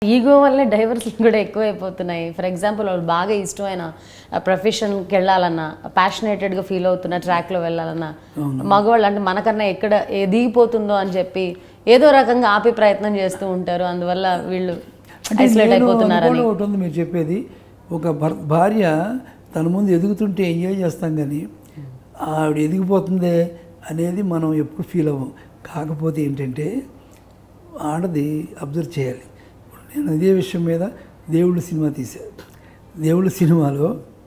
ego వల్లే divorce కూడా ఎక్కువైపోతున్నాయి ఫర్ ఎగ్జాంపుల్ వాళ్ళు బాగా ఇష్టమైన ప్రొఫెషన్కి వెళ్ళాలన్నా ప్యాషనేటెడ్గా ఫీల్ అవుతున్న ట్రాక్లో వెళ్ళాలన్నా మగవాళ్ళు అంటే మనకన్నా ఎక్కడ ఏ దిగిపోతుందో అని చెప్పి ఏదో రకంగా ఆపే ప్రయత్నం చేస్తూ ఉంటారు అందువల్ల వీళ్ళు ఐసోలేట్ నేను అయిపోతున్నారని అనుకోవడం ఒకటి ఉంది మీరు చెప్పేది ఒక భర్ భార్య తన ముందు ఎదుగుతుంటే ఎంజాయ్ చేస్తాం కానీ ఆవిడ ఎదిగిపోతుందే అనేది మనం ఎప్పుడు ఫీల్ అవ్వం కాకపోతే ఏంటంటే ఆడది అబ్జర్వ్ చేయాలి ఇప్పుడు నేను అదే విషయం మీద దేవుళ్ళు సినిమా తీశాను దేవుళ్ళు సినిమాలో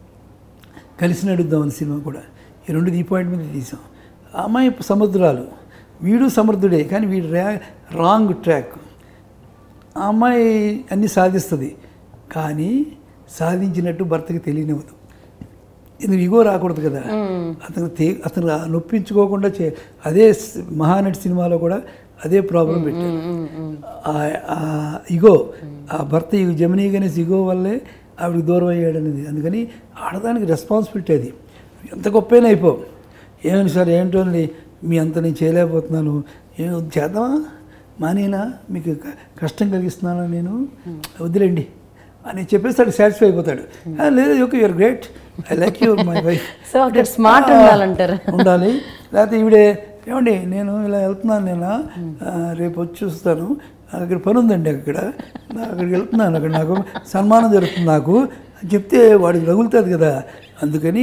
కలిసి నడుద్దామని సినిమా కూడా ఈ రెండు ఈ పాయింట్ మీద తీసాం ఆ అమ్మాయి సముద్రాలు వీడు సమర్థుడే కానీ వీడు రా రాంగ్ ట్రాక్ ఆ అమ్మాయి అన్నీ సాధిస్తుంది కానీ సాధించినట్టు భర్తకి తెలియనివ్వదు ఇది ఇగో రాకూడదు కదా అతను తే అతను ఆ నొప్పించుకోకుండా చే అదే స్- మహానటి సినిమాలో కూడా అదే ప్రాబ్లం పెట్టారు ఆ- ఆ ఇగో ఆ భర్త ఈ జమినీ గణేష్ ఇగో వల్లే ఆవిడకి దూరం అయ్యాడు అనేది అందుకని ఆడదానికి రెస్పాన్సిబిలిటీ అది ఎంత గొప్పైనా అయిపో ఏమని సార్ ఏంటో అండి, మీ అంత నేను చేయలేకపోతున్నాను ఏం చేద్దామా మానేనా మీకు క- కష్టం కలిగిస్తున్నానా నేను వదిలేండి అని చెప్పేసి సాటిస్ఫై అయిపోతాడు "ఆ, లేదు okay you're great I like your my wife so అక్కడ స్మార్ట్ ఉండాలంటారు ఉండాలి లేకపోతే ఈవిడే ఏమండి నేను ఇలా వెళ్తున్నాను నేను ఆ, రేపు వచ్చి చూస్తాను అక్కడ పని ఉందండి అక్కడ నా అక్కడికి వెళ్తున్నాను అక్కడ నాకు సన్మానం జరుగుతుంది నాకు అని చెప్తే వాడికి రగులుతుంది కదా అందుకని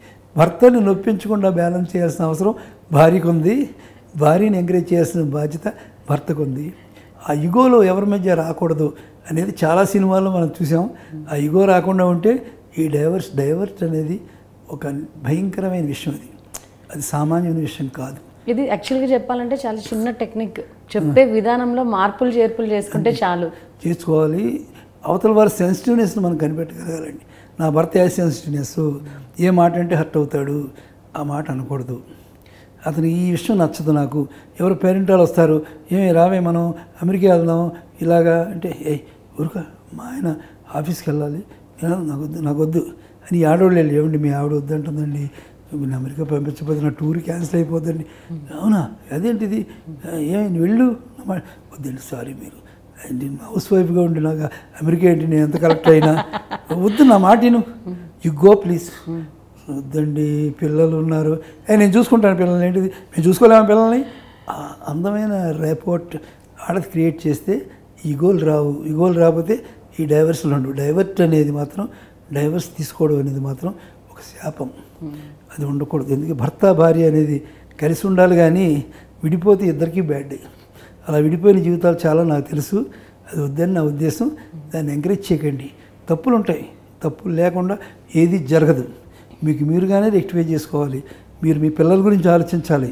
భర్తని నొప్పించకుండా బ్యాలెన్స్ చేయాల్సిన అవసరం భార్యకు ఉంది భార్యని ఎంకరేజ్ చేయాల్సిన బాధ్యత భర్తకు ఉంది ఆ యుగోలో ఎవరి మధ్య రాకూడదు అనేది చాలా సినిమాల్లో మనం చూసాం ఆ యుగో రాకుండా ఉంటే ఈ డైవర్స్ డైవర్ట్ అనేది ఒక భయంకరమైన విషయం అది అది సామాన్యమైన విషయం కాదు ఇది యాక్చువల్గా చెప్పాలంటే చాలా చిన్న టెక్నిక్ చెప్పే విధానంలో మార్పులు చేర్పులు చేసుకుంటే చాలు చేసుకోవాలి అవతల వారి సెన్సిటివ్నెస్ని మనం కనిపెట్టగలగాలండి నా భర్త ఏ సెన్సిటివ్నెస్ ఏ మాట అంటే హర్ట్ అవుతాడు ఆ మాట అనకూడదు అతను ఈ విషయం నచ్చదు నాకు ఎవరు పేరెంట్ వాళ్ళు వస్తారు ఏమి రావే మనం అమెరికా వెళ్దాం ఇలాగా అంటే ఏ ఊరుక మా ఆయన ఆఫీస్కి వెళ్ళాలి "ఏ, నాకు వద్దు నాకు వద్దు అని ఈ ఆడవాళ్ళు వెళ్ళి ఏమండి మీ ఆవిడ వద్దంటుందండి మీరు అమెరికా పంపించకపోతే నా టూర్ క్యాన్సిల్ అయిపోద్దండి అవునా అదేంటిది ఏమైంది వెళ్ళు అమ్మా, వద్దండి సారీ మీరు నేను హౌస్ వైఫ్గా ఉండి నాకు అమెరికా ఏంటి నేను ఎంత కరెక్ట్ అయినా వద్దు నా మాటిను యు గో ప్లీజ్ వద్దండి పిల్లలు ఉన్నారు ఏ నేను చూసుకుంటాను పిల్లల్ని ఏంటిది మేము చూసుకోలేము పిల్లల్ని ఆ అందమైన రేపోర్ట్ ఆడది క్రియేట్ చేస్తే ఈ గోల్ రావు ఈ గోల్ రాకపోతే ఈ డైవర్స్లు ఉండవు డైవర్ట్ అనేది మాత్రం డైవర్స్ తీసుకోవడం అనేది మాత్రం ఒక శాపం అది ఉండకూడదు ఎందుకంటే భర్త భార్య అనేది కలిసి ఉండాలి కానీ విడిపోతే ఇద్దరికీ బ్యాడ్ అలా విడిపోయిన జీవితాలు చాలా నాకు తెలుసు అది వద్దని నా ఉద్దేశం దాన్ని ఎంకరేజ్ చేయకండి తప్పులు ఉంటాయి తప్పులు లేకుండా ఏది జరగదు మీకు మీరుగానే రెక్టిఫై చేసుకోవాలి మీరు మీ పిల్లల గురించి ఆలోచించాలి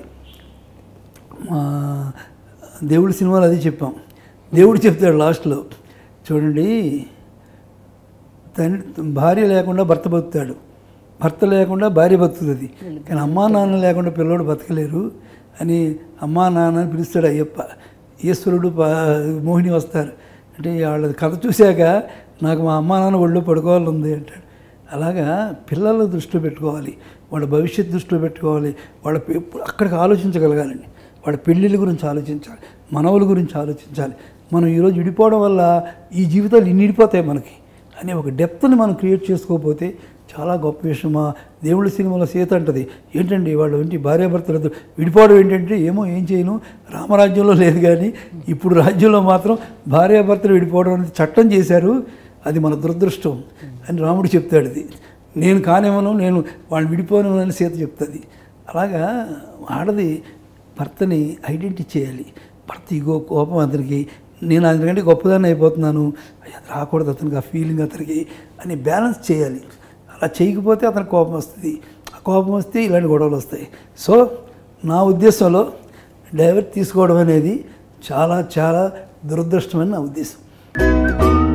మా దేవుడి సినిమాలో అది చెప్పాం దేవుడు చెప్తాడు లాస్ట్లో చూడండి తండ్రి భార్య లేకుండా భర్త బతుకుతాడు భర్త లేకుండా భార్య బతుకుతుంది కానీ అమ్మా నాన్న లేకుండా పిల్లోడు బతకలేరు అని అమ్మా నాన్న అని పిలుస్తాడు అయ్యప్ప ఈశ్వరుడు పా మోహిని వస్తారు అంటే వాళ్ళ కథ చూశాక నాకు మా అమ్మా నాన్న ఒళ్ళో పడుకోవాలని ఉంది అంటాడు అలాగా పిల్లల దృష్టిలో పెట్టుకోవాలి వాళ్ళ భవిష్యత్తు దృష్టిలో పెట్టుకోవాలి వాళ్ళ పె- అక్కడికి ఆలోచించగలగాలండి వాళ్ళ పెళ్ళిళ్ళ గురించి ఆలోచించాలి మనవల గురించి ఆలోచించాలి మనం ఈరోజు విడిపోవడం వల్ల ఈ జీవితాలు ఇన్ని విడిపోతాయి మనకి అనే ఒక డెప్త్ని మనం క్రియేట్ చేసుకోకపోతే చాలా గొప్ప విషయం మా దేవుళ్ళ సినిమాలో సీత అంటది ఏంటండి వాళ్ళు ఏంటి భార్యాభర్తలతో విడిపోవడం ఏంటంటే ఏమో ఏం చేయను రామరాజ్యంలో లేదు కానీ ఇప్పుడు రాజ్యంలో మాత్రం భార్యాభర్తలు విడిపోవడం అనేది చట్టం చేశారు అది మన దురదృష్టం అని రాముడు చెప్తాడు ఇది నేను కానివ్వను నేను వాళ్ళు విడిపోను అని సీత చెప్తుంది అలాగా ఆడది భర్తని ఐడెంటిటీ చేయాలి భర్త ఇగో కోపం అతనికి నేను అతనికంటే గొప్పదాన్ని అయిపోతున్నాను అయ్య, అది రాకూడదు అతనికి ఆ ఫీలింగ్ అతనికి అని బ్యాలెన్స్ చేయాలి అలా చేయకపోతే అతనికి కోపం వస్తుంది ఆ కోపం వస్తే ఇలాంటి గొడవలు వస్తాయి సో నా ఉద్దేశంలో డైవర్ట్ తీసుకోవడం అనేది చాలా చాలా దురదృష్టమని నా ఉద్దేశం